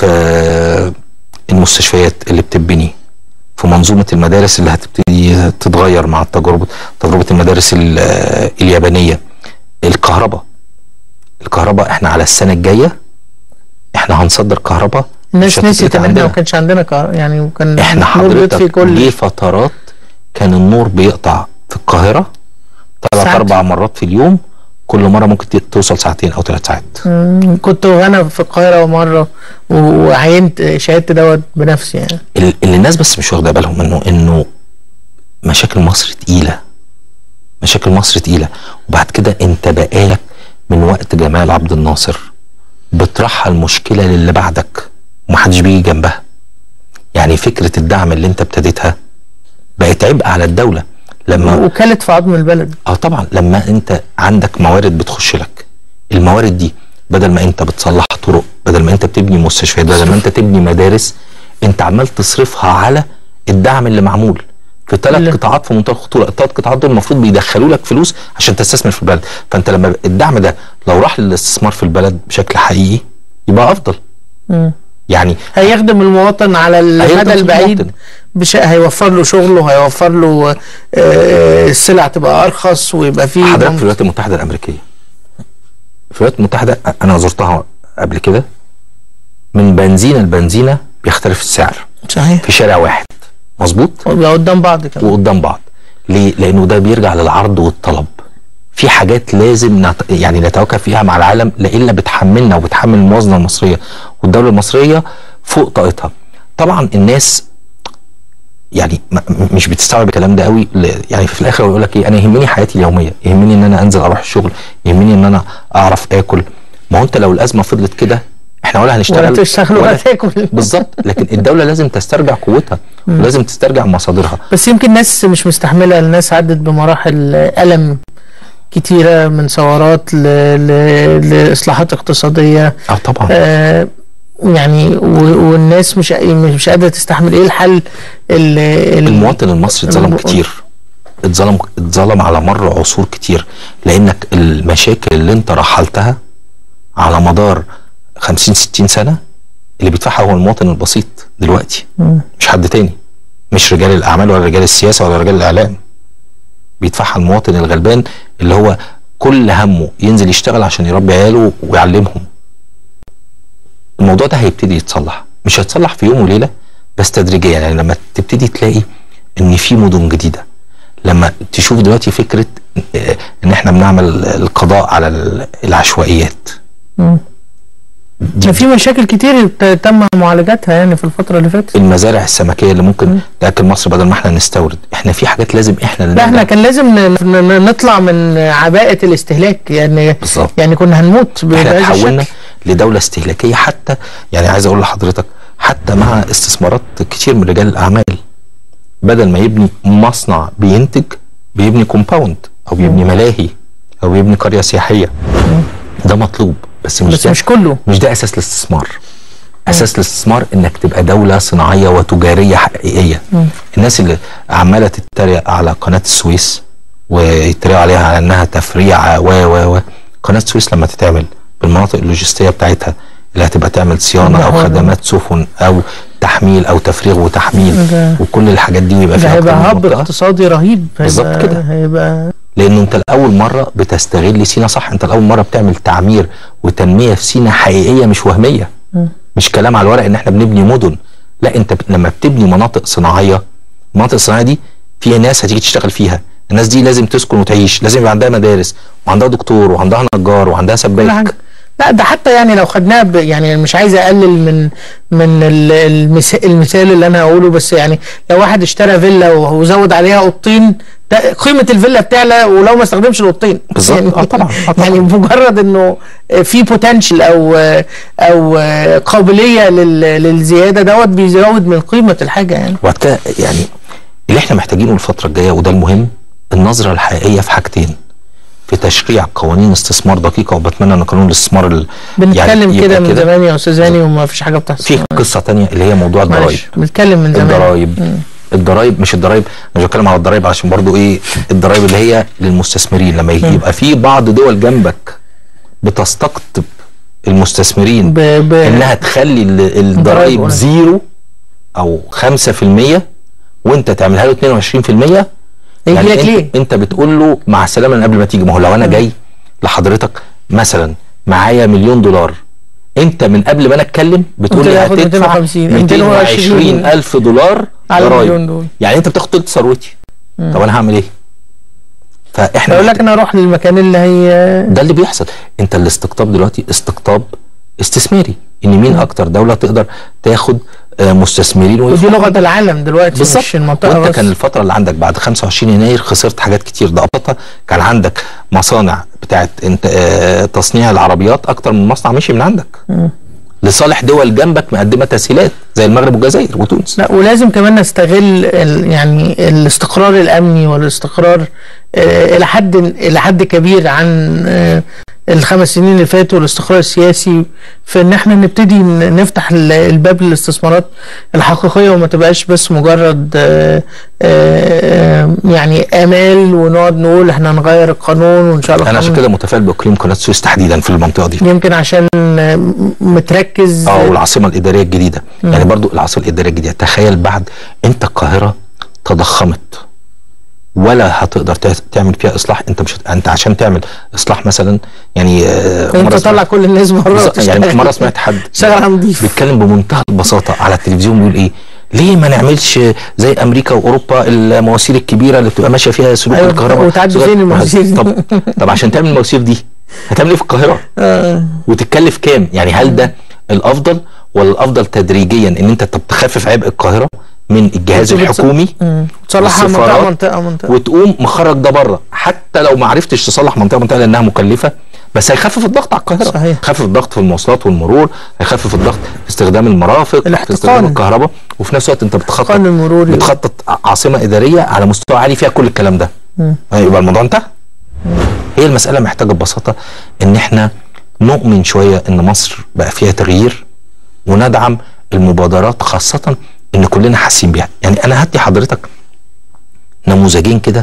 في المستشفيات اللي بتبني في منظومه المدارس اللي هتبتدي تتغير مع التجربه تجربه المدارس ال- آه، اليابانيه الكهرباء الكهرباء احنا على السنه الجايه احنا هنصدر كهرباء الناس مش نسيت هتتقطع ان احنا ما عندنا. كانش عندنا كهرباء يعني وكان احنا النور بيطفي حضرتك كل ليه فترات كان النور بيقطع في القاهره ثلاث ساعات. اربع مرات في اليوم كل مره ممكن ت- توصل ساعتين او ثلاث ساعات مم. كنت انا في القاهره مره و- وعينت شهادتي دوت بنفسي يعني ال- اللي الناس بس مش واخده بالهم منه انه مشاكل مصر تقيله مشاكل مصر تقيله وبعد كده انت بقالك من وقت جمال عبد الناصر بترحل مشكله للي بعدك ومحدش بيجي جنبها يعني فكره الدعم اللي انت ابتديتها بقت عبء على الدوله لما وكالت في عظم البلد اه طبعا لما انت عندك موارد بتخش لك الموارد دي بدل ما انت بتصلح طرق بدل ما انت بتبني مستشفيات بدل ما انت تبني مدارس انت عمال تصرفها على الدعم اللي معمول في ثلاث اللي- قطاعات في منتهى الخطوره الثلاث قطاعات دول المفروض بيدخلوا لك فلوس عشان تستثمر في البلد فانت لما الدعم ده لو راح للاستثمار في البلد بشكل حقيقي يبقى افضل مم. يعني هيخدم المواطن على هيخدم المدى البعيد المواطن. بش... هيوفر له شغله هيوفر له آه، السلع تبقى ارخص ويبقى فيه حضرتك في مم- الولايات المتحده الامريكيه في الولايات المتحده انا زرتها قبل كده من بنزينه لبنزينه بيختلف السعر صحيح في شارع واحد مظبوط ويبقى قدام بعض كمان وقدام بعض ليه لانه ده بيرجع للعرض والطلب في حاجات لازم نت... يعني نتواكب فيها مع العالم لإلا بتحملنا وبتحمل الموازنه المصريه والدوله المصريه فوق طاقتها طبعا الناس يعني م- م- مش بتستوعب الكلام ده قوي ل- يعني في الاخر يقول لك ايه انا يهمني حياتي اليوميه يهمني ان انا انزل اروح الشغل يهمني ان انا اعرف اكل ما هو انت لو الازمه فضلت كده احنا ولا هنشتغل ولا تشتغل ولا تاكل بالظبط لكن الدوله لازم تسترجع قوتها ولازم تسترجع مصادرها بس يمكن ناس مش مستحمله الناس عدت بمراحل الم كتيره من ثورات ل... ل... لاصلاحات اقتصاديه اه طبعا آه يعني و... والناس مش مش قادره تستحمل ايه الحل ال... ال... المواطن المصري اتظلم الم- كتير اتظلم اتظلم على مر عصور كتير لانك المشاكل اللي انت رحلتها على مدار 50 60 سنه اللي بيدفعها هو المواطن البسيط دلوقتي مش حد تاني مش رجال الاعمال ولا رجال السياسه ولا رجال الاعلام بيدفعها المواطن الغلبان اللي هو كل همه ينزل يشتغل عشان يربي عياله ويعلمهم الموضوع ده هيبتدي يتصلح مش هيتصلح في يوم وليله بس تدريجيا يعني لما تبتدي تلاقي ان في مدن جديده لما تشوف دلوقتي فكره آه، ان احنا بنعمل القضاء على ال- العشوائيات كان في مشاكل كتير ت- تم معالجتها يعني في الفترة اللي فاتت المزارع السمكيه اللي ممكن تاكل مصر بدل ما احنا نستورد احنا في حاجات لازم احنا اللي لا احنا نرجع. كان لازم ن- ن- نطلع من عباءة الاستهلاك يعني بالظبط. يعني كنا هنموت ب- احنا بهذا تحولنا الشكل لدوله استهلاكيه حتى يعني عايز اقول لحضرتك حتى مع استثمارات كتير من رجال الاعمال بدل ما يبني مصنع بينتج بيبني كومباوند او بيبني ملاهي او بيبني قريه سياحيه ده مطلوب بس مش بس ده مش كله مش ده اساس الاستثمار اساس الاستثمار انك تبقى دوله صناعيه وتجاريه حقيقيه الناس اللي عماله تتريق على قناه السويس ويتريقوا عليها على انها تفريع و و و قناه السويس لما تتعمل بالمناطق اللوجستيه بتاعتها اللي هتبقى تعمل صيانه او ده- خدمات سفن او تحميل او تفريغ وتحميل ده- وكل الحاجات دي يبقى ده فيها هيبقى أكتر من هب منطقة. اقتصادي رهيب بالظبط هيبقى- كده. هيبقى لانه انت لاول مره بتستغل سينا صح انت لاول مره بتعمل تعمير وتنميه في سينا حقيقيه مش وهميه مش كلام على الورق ان احنا بنبني مدن لا انت ب... لما بتبني مناطق صناعيه المناطق الصناعيه دي فيها ناس هتيجي تشتغل فيها الناس دي لازم تسكن وتعيش لازم يبقى عندها مدارس وعندها دكتور وعندها نجار وعندها كل سباك حاجة لا ده حتى يعني لو خدناها ب- يعني مش عايز اقلل من من ال- المثال, المثال اللي انا هقوله بس يعني لو واحد اشترى فيلا وزود عليها اوضتين ده قيمه الفيلا بتعلى ولو ما استخدمش الاوضتين بالظبط. يعني آه طبعاً. آه طبعاً. يعني مجرد انه في بوتنشال او او قابليه لل- للزياده دوت بيزود من قيمه الحاجه يعني وبعد كده يعني اللي احنا محتاجينه الفتره الجايه وده المهم النظره الحقيقيه في حاجتين في تشريع قوانين استثمار دقيقه وبتمنى ان قانون الاستثمار ال- بنتكلم يبقى كده من زمان يا استاذ هاني وما فيش حاجه بتحصل في قصه تانية اللي هي موضوع الضرايب معلش بنتكلم من زمان الضرايب الضرايب مش الضرايب أنا مش بتكلم على الضرايب عشان برضو ايه الضرايب اللي هي للمستثمرين لما يجي يبقى في بعض دول جنبك بتستقطب المستثمرين ب... ب... انها تخلي ال- ضرايب الضرايب قليلة. زيرو او 5% وانت تعملها له 22% يجي لك انت, ليه؟ انت بتقول له مع السلامه من قبل ما تيجي ما هو لو انا جاي لحضرتك مثلا معايا مليون دولار انت من قبل ما انا اتكلم بتقول قلت لي لي هاخد هتدفع 250 220 الف دولار على ضرايب. المليون دول. يعني انت بتاخد تلت ثروتي طب انا هعمل ايه؟ فاحنا يقول لك انا اروح للمكان اللي هي ده اللي بيحصل انت الاستقطاب دلوقتي استقطاب استثماري ان مين اكتر دوله تقدر تاخد آه، مستثمرين ودي ويفتحوا لغه العالم دلوقتي بالظبط مش المنطقه وانت بس كان الفتره اللي عندك بعد 25 يناير خسرت حاجات كتير ده ابسطها كان عندك مصانع بتاعت انت آه تصنيع العربيات اكتر من مصنع مشي من عندك لصالح دول جنبك مقدمه تسهيلات زي المغرب والجزائر وتونس لا ولازم كمان نستغل ال يعني الاستقرار الامني والاستقرار آه، الى حد الى حد كبير عن آه، الخمس سنين اللي فاتوا والاستقرار السياسي في ان احنا نبتدي ن- نفتح ال- الباب للاستثمارات الحقيقيه وما تبقاش بس مجرد آه، آه، يعني امال ونقعد نقول احنا هنغير القانون وان شاء الله انا عشان القانون- كده متفائل باقليم قناه السويس تحديدا في المنطقه دي يمكن عشان آه، متركز اه والعاصمه الاداريه الجديده يعني برضو العاصمه الاداريه الجديده تخيل بعد انت القاهره تضخمت ولا هتقدر تع- تعمل فيها اصلاح انت مش هت- انت عشان تعمل اصلاح مثلا يعني آه، انت مرة طلع سمعت- كل الناس بره بالظبط، يعني وتشتغل. مره سمعت حد شغل نضيف بيتكلم بمنتهى البساطه على التلفزيون بيقول ايه ليه ما نعملش زي امريكا واوروبا المواسير الكبيره اللي بتبقى ماشيه فيها سلوك أيوة، الكهرباء وتعدي سلوك- فين المواسير دي؟ طب طب عشان تعمل المواسير دي هتعمل ايه في القاهره آه. وتتكلف كام يعني هل ده الافضل ولا الافضل تدريجيا ان انت طب تخفف عبء القاهره من الجهاز وتبص- الحكومي مم. تصلحها منطقه والسفارات منطقه منطقه وتقوم مخرج ده بره حتى لو ما عرفتش تصلح منطقه منطقه لانها مكلفه بس هيخفف الضغط على القاهره صحيح. هيخفف الضغط في المواصلات والمرور هيخفف الضغط في استخدام المرافق في الاحتقان. استخدام الكهرباء وفي نفس الوقت انت بتخطط القانون المروري بتخطط عاصمه اداريه على مستوى عالي فيها كل الكلام ده يبقى الموضوع انتهى هي المساله محتاجه ببساطه ان احنا نؤمن شويه ان مصر بقى فيها تغيير وندعم المبادرات خاصه ان كلنا حاسين بيها يعني انا هدي حضرتك نموذجين كده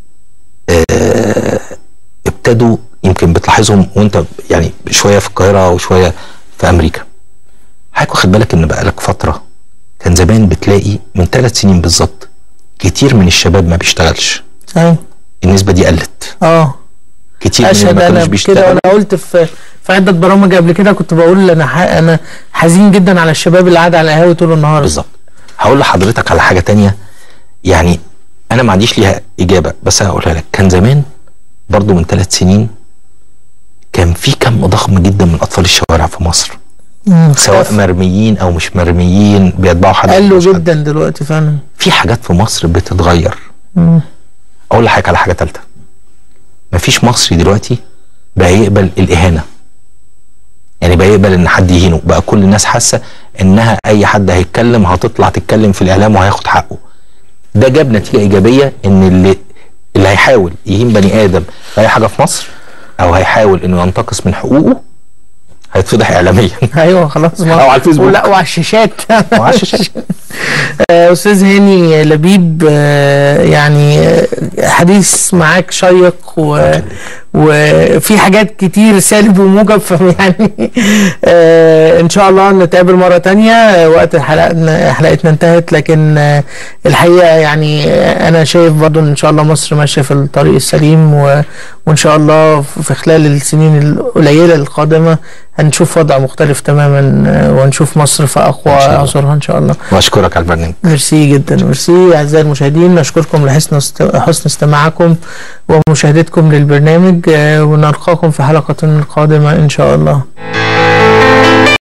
آه، ابتدوا يمكن بتلاحظهم وانت يعني شويه في القاهره وشويه في امريكا حضرتك واخد بالك ان بقالك فتره كان زمان بتلاقي من ثلاث سنين بالظبط كتير من الشباب ما بيشتغلش ايوه النسبه دي قلت اه كتير من اللي اشهد ما كانوش انا كده بيشتغلوا وانا قلت في في عده برامج قبل كده كنت بقول انا ح... انا حزين جدا على الشباب اللي قاعد على القهاوي طول النهار بالظبط هقول لحضرتك على حاجه تانية يعني انا ما عنديش ليها اجابه بس هقولها لك كان زمان برضو من ثلاث سنين كان في كم ضخم جدا من اطفال الشوارع في مصر مم، سواء اختفى. مرميين او مش مرميين بيتبعوا حد قلوا مش حد. جدا دلوقتي فعلا في حاجات في مصر بتتغير مم. اقول لحضرتك على حاجه ثالثه مفيش مصري دلوقتي بقى يقبل الاهانه يعني بقى يقبل ان حد يهينه بقى كل الناس حاسه انها اي حد هيتكلم هتطلع تتكلم في الاعلام وهياخد حقه ده جاب نتيجه ايجابيه ان اللي اللي هيحاول يهين بني ادم في اي حاجه في مصر او هيحاول انه ينتقص من حقوقه هيتفضح اعلاميا ايوه خلاص ما أو على الفيسبوك. ولا وعلى الشاشات وعلى الشاشات. آه، استاذ هاني لبيب آه، يعني آه، حديث معاك شيق و وفي حاجات كتير سالب وموجب فيعني آه ان شاء الله نتقابل مره تانية آه، وقت حلقتنا حلقتنا انتهت لكن آه الحقيقه يعني آه، انا شايف برضو ان شاء الله مصر ماشيه في الطريق السليم و... وان شاء الله في خلال السنين القليله القادمه هنشوف وضع مختلف تماما آه، وهنشوف مصر في اقوى إن شاء الله. عصورها ان شاء الله واشكرك على البرنامج ميرسي جدا ميرسي اعزائي المشاهدين نشكركم لحسن است... حسن استماعكم ومشاهدتكم للبرنامج آه، ونلقاكم في حلقة قادمة ان شاء الله